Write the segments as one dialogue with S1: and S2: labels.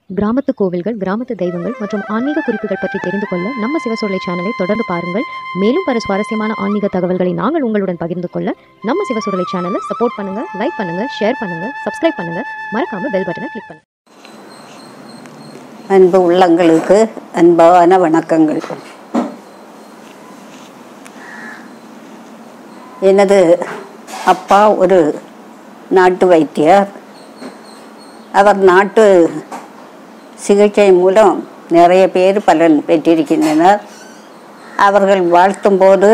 S1: கிராமத்து கோவில்கள் கிராமத்து தெய்வங்கள் மற்றும் ஆன்மீக குறிப்புகள் பற்றி தெரிந்து கொள்ள நம்ம சிவசொல்லை சேனலை தொடர்ந்து பாருங்கள் மேலும் பல சுவாரஸ்யமான ஆன்மீக தகவல்களை நாங்கள் உங்களுடன் பகிர்ந்து கொள்ள நம்ம சிவசொல்லை சேனலை சப்போர்ட் பண்ணுங்க லைக் பண்ணுங்க ஷேர் பண்ணுங்க சப்ஸ்கிரைப் பண்ணுங்க மறக்காம பெல் பட்டனை கிளிக் பண்ணுங்க
S2: அன்பு உள்ளங்களுக்கு அன்பான வணக்கங்கள் எனது அப்பா ஒரு நாட்டு வைத்தியர் அவர் நாட்டு சிகிச்சை மூலம் நிறைய பேர் பலன் பெற்றிருக்கின்றனர் அவர்கள் வாழ்த்தும்போது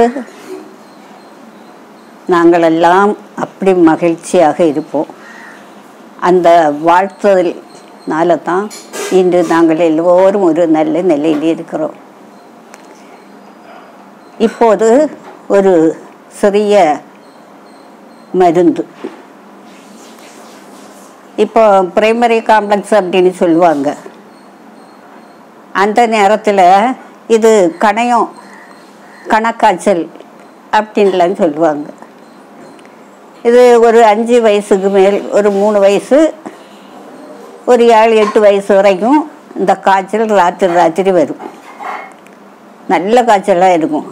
S2: நாங்களெல்லாம் அப்படி மகிழ்ச்சியாக இருப்போம் அந்த வாழ்த்துதல்னால தான் இன்று நாங்கள் எல்லோரும் ஒரு நல்ல நிலையில் இருக்கிறோம் இப்போது ஒரு சிறிய மருந்து இப்போ பிரைமரி காம்ப்ளெக்ஸ் அப்படின்னு சொல்லுவாங்க அந்த நேரத்தில் இது கணையம் கணக்காய்ச்சல் அப்படின்லாம் சொல்லுவாங்க இது ஒரு அஞ்சு வயசுக்கு மேல் ஒரு மூணு வயசு ஒரு ஏழு எட்டு வயசு வரைக்கும் இந்த காய்ச்சல் ராத்திரி ராத்திரி வரும் நல்ல காய்ச்சலாக இருக்கும்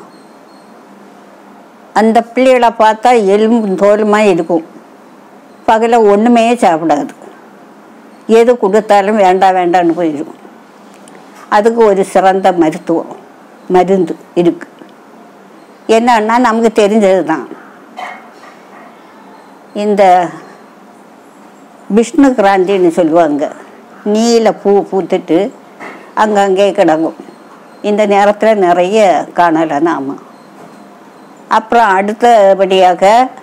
S2: அந்த பிள்ளைகளை பார்த்தா எலும்பு தோலுமா இருக்கும் பகல ஒன்றுமே சாப்பிடாது எது கொடுத்தாலும் வேண்டாம் வேண்டாம்னு போயிடும் அதுக்கு ஒரு சிறந்த மருத்துவம் மருந்து இருக்கு என்னன்னா நமக்கு தெரிஞ்சது தான் இந்த விஷ்ணு கிராந்தின்னு சொல்லுவாங்க நீல பூ பூத்துட்டு அங்கங்கே கிடங்கும் இந்த நேரத்தில் நிறைய காணலை நாம அப்புறம் அடுத்தபடியாக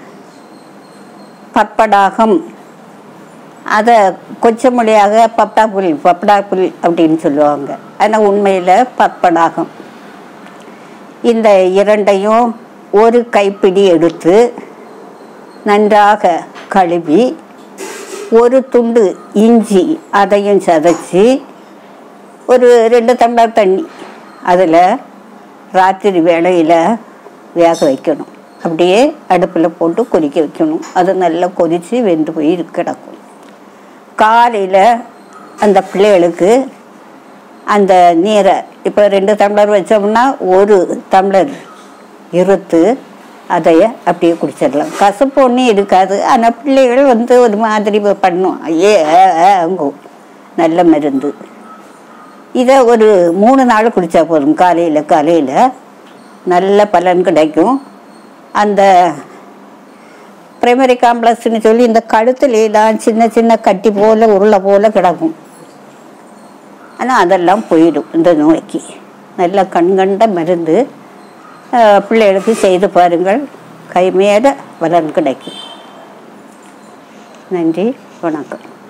S2: பப்படாகம் அதை கொச்சமொழியாக பப்படாப்புல் பப்படாப்புல் அப்படின்னு சொல்லுவாங்க ஆனால் உண்மையில் பப்படாகம் இந்த இரண்டையும் ஒரு கைப்பிடி எடுத்து நன்றாக கழுவி ஒரு துண்டு இஞ்சி அதையும் சதைச்சி ஒரு ரெண்டு டம்ளர் தண்ணி அதில் ராத்திரி வேளையில் வேக வைக்கணும் அப்படியே அடுப்பில் போட்டு கொதிக்க வைக்கணும் அது நல்லா கொதித்து வெந்து போய் கிடக்கும் காலையில் அந்த பிள்ளைகளுக்கு அந்த நீரை இப்போ ரெண்டு டம்ளர் வச்சோம்னா ஒரு டம்ளர் இருத்து அதைய அப்படியே குடிச்சிடலாம் கசப்பு ஒன்றும் இருக்காது ஆனால் பிள்ளைகள் வந்து ஒரு மாதிரி பண்ணும் ஐயே அங்கும் நல்ல மருந்து இதை ஒரு மூணு நாள் குடித்தா போதும் காலையில் காலையில் நல்ல பலன் கிடைக்கும் அந்த பிரைமரி காம்ப்ளெக்ஸ்னு சொல்லி இந்த கழுத்துலாம் சின்ன சின்ன கட்டி போல் உருளை போல் கிடக்கும் ஆனால் அதெல்லாம் போயிடும் இந்த நோய்க்கு நல்ல கண்கண்ட மருந்து அஹ், பிள்ளைகளுக்கு செய்து பாருங்கள் கைமேல பலன் கிடைக்கும் நன்றி வணக்கம்